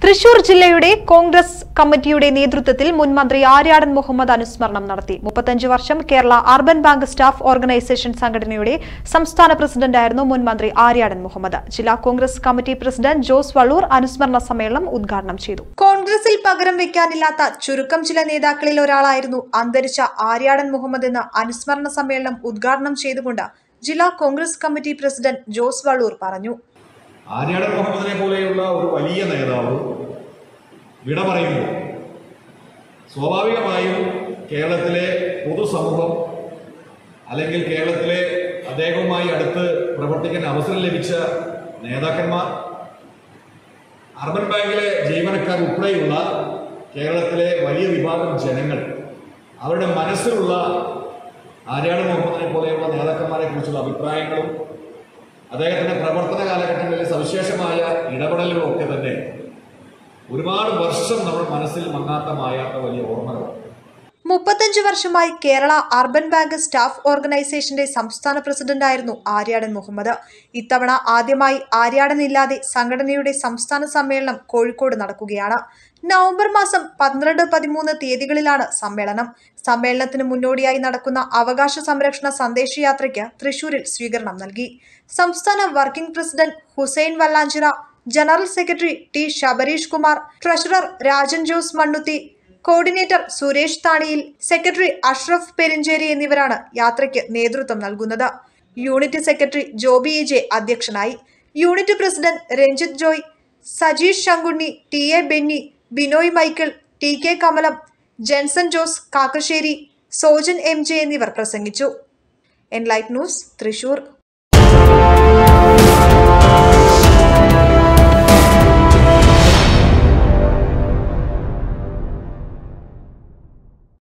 തൃശൂർ ജില്ലയുടെ കോൺഗ്രസ് കമ്മിറ്റിയുടെ നേതൃത്വത്തിൽ മുൻ മന്ത്രി ആര്യാടൻ മുഹമ്മദ് അനുസ്മരണം നടത്തി മുപ്പത്തഞ്ച് വർഷം Kerala urban bank staff organisation സംഘടനയുടെ സംസ്ഥാന പ്രസിഡന്റായിരുന്നു മുൻ മന്ത്രി ആര്യാടൻ മുഹമ്മദ് ജില്ലാ Congress committee president Jose Valloor അനുസ്മരണ സമ്മേളനം ഉദ്ഘാടനം ചെയ്തു കോൺഗ്രസിൽ പകരം വെക്കാനില്ലാത്ത ചുരുക്കം ചില നേതാക്കളിൽ ഒരാളായിരുന്നു അന്തരിച്ച ആര്യാടൻ മുഹമ്മദ് എന്ന് അനുസ്മരണ സമ്മേളനം ഉദ്ഘാടനം ചെയ്തുകൊണ്ട് ജില്ലാ Congress committee president Jose Valloor പറഞ്ഞു ആര്യാടൻ മുഹമ്മദിനെ പോലെയുള്ള ഒരു വലിയ നേതാവ് വിട പറയുമ്പോൾ സ്വാഭാവികമായും കേരളത്തിലെ പൊതുസമൂഹം അല്ലെങ്കിൽ കേരളത്തിലെ അദ്ദേഹവുമായി അടുത്ത് പ്രവർത്തിക്കാൻ അവസരം ലഭിച്ച നേതാക്കന്മാർ അർബൻ ബാങ്കിലെ ജീവനക്കാർ ഉൾപ്പെടെയുള്ള കേരളത്തിലെ വലിയ വിഭാഗം ജനങ്ങൾ അവരുടെ മനസ്സിലുള്ള ആര്യാടൻ മുഹമ്മദിനെ പോലെയുള്ള നേതാക്കന്മാരെ കുറിച്ചുള്ള അഭിപ്രായങ്ങളും അദ്ദേഹത്തിന്റെ പ്രവർത്തന കാലഘട്ടങ്ങളിലെ സവിശേഷമായ ഇടപെടലുകളും ഒക്കെ തന്നെ ഒരുപാട് വർഷം നമ്മുടെ മനസ്സിൽ മങ്ങാത്ത മായാത്ത വലിയ ഓർമ്മകളാണ് മുപ്പത്തഞ്ച് വർഷമായി കേരള അർബൻ ബാങ്ക് സ്റ്റാഫ് ഓർഗനൈസേഷന്റെ സംസ്ഥാന പ്രസിഡന്റായിരുന്നു ആര്യാടൻ മുഹമ്മദ് ഇത്തവണ ആദ്യമായി ആര്യാടൻ ഇല്ലാതെ സംഘടനയുടെ സംസ്ഥാന സമ്മേളനം കോഴിക്കോട് നടക്കുകയാണ് നവംബർ മാസം പന്ത്രണ്ട് പതിമൂന്ന് തീയതികളിലാണ് സമ്മേളനം സമ്മേളനത്തിന് മുന്നോടിയായി നടക്കുന്ന അവകാശ സംരക്ഷണ സന്ദേശയാത്രയ്ക്ക് തൃശൂരിൽ സ്വീകരണം നൽകി സംസ്ഥാന working president Hussain Vallanchira general secretary T Sabareesh Kumar treasurer Rajan Jose Mannuthy coordinator Suresh Thaniyil secretary Ashraf Perinchery എന്നിവരാണ് യാത്രയ്ക്ക് നേതൃത്വം നൽകുന്നത് unit secretary Joby A J അധ്യക്ഷനായി unit president Ranjith Joy Sajeesh Sankunni T A Benny Binoy Michael T K Kamalam Jenson Jose Kakkassery Sojan M J എന്നിവർ പ്രസംഗിച്ചു എൻലൈറ്റ് ന്യൂസ് തൃശൂർ